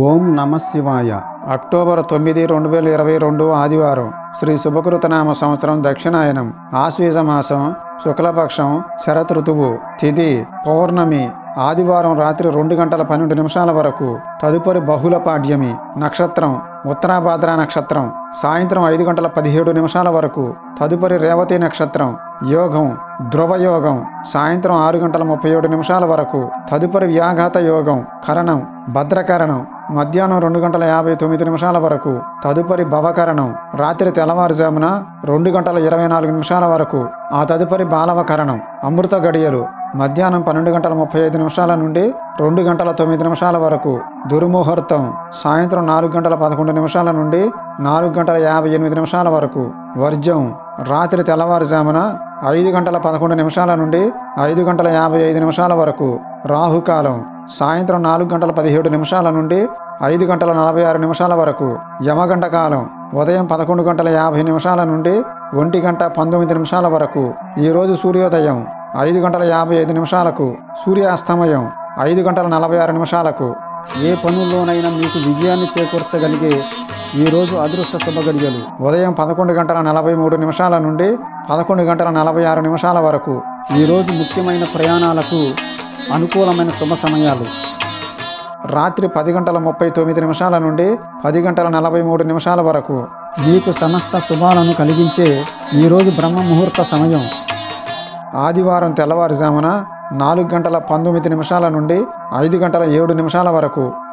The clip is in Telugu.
ఓం నమ శివాయ అక్టోబర్ తొమ్మిది రెండు వేల ఇరవై రెండు ఆదివారం శ్రీ శుభకృతనామ సంవత్సరం దక్షిణాయనం ఆశ్వీజ మాసం శుక్లపక్షం శరత్ ఋతువు తిథి పౌర్ణమి ఆదివారం రాత్రి రెండు గంటల పన్నెండు నిమిషాల వరకు తదుపరి బహుళ పాడ్యమి నక్షత్రం ఉత్తరాభాద్ర నక్షత్రం సాయంత్రం ఐదు గంటల పదిహేడు నిమిషాల వరకు తదుపరి రేవతి నక్షత్రం యోగం ధ్రువ యోగం సాయంత్రం ఆరు గంటల ముప్పై ఏడు నిమిషాల వరకు తదుపరి వ్యాఘాత యోగం కరణం భద్రకరణం మధ్యాహ్నం రెండు గంటల యాభై తొమ్మిది నిమిషాల వరకు తదుపరి భవకరణం రాత్రి తెల్లవారుజామున రెండు గంటల ఇరవై నాలుగు నిమిషాల వరకు ఆ తదుపరి బాలవకరణం అమృత గడియలు మధ్యాహ్నం పన్నెండు గంటల ముప్పై ఐదు నిమిషాల నుండి రెండు గంటల తొమ్మిది నిమిషాల వరకు దుర్ముహూర్తం సాయంత్రం నాలుగు గంటల పదకొండు నిమిషాల నుండి నాలుగు గంటల యాభై ఎనిమిది నిమిషాల వరకు వర్జం రాత్రి తెల్లవారుజామున ఐదు గంటల పదకొండు నిమిషాల నుండి ఐదు గంటల యాభై ఐదు నిమిషాల వరకు రాహుకాలం సాయంత్రం నాలుగు గంటల పదిహేడు నిమిషాల నుండి ఐదు గంటల నలభై ఆరు నిమిషాల వరకు యమగంట కాలం ఉదయం పదకొండు గంటల యాభై నిమిషాల నుండి ఒంటి గంట పంతొమ్మిది నిమిషాల వరకు ఈరోజు సూర్యోదయం ఐదు గంటల యాభై ఐదు నిమిషాలకు సూర్యాస్తమయం ఐదు గంటల నలభై ఆరు నిమిషాలకు ఏ పనుల్లోనైనా మీకు విజయాన్ని చేకూర్చగలిగే ఈరోజు అదృష్ట శుభ గడియలు ఉదయం పదకొండు గంటల నలభై మూడు నిమిషాల నుండి పదకొండు గంటల నలభై ఆరు నిమిషాల వరకు ఈరోజు ముఖ్యమైన ప్రయాణాలకు అనుకూలమైన శుభ సమయాలు రాత్రి పది గంటల ముప్పై తొమ్మిది నిమిషాల నుండి పది గంటల నలభై మూడు నిమిషాల వరకు మీకు సమస్త శుభాలను కలిగించే ఈరోజు బ్రహ్మ ముహూర్త సమయం ఆదివారం తెల్లవారుజామున నాలుగు గంటల పంతొమ్మిది నిమిషాల నుండి ఐదు గంటల ఏడు నిమిషాల వరకు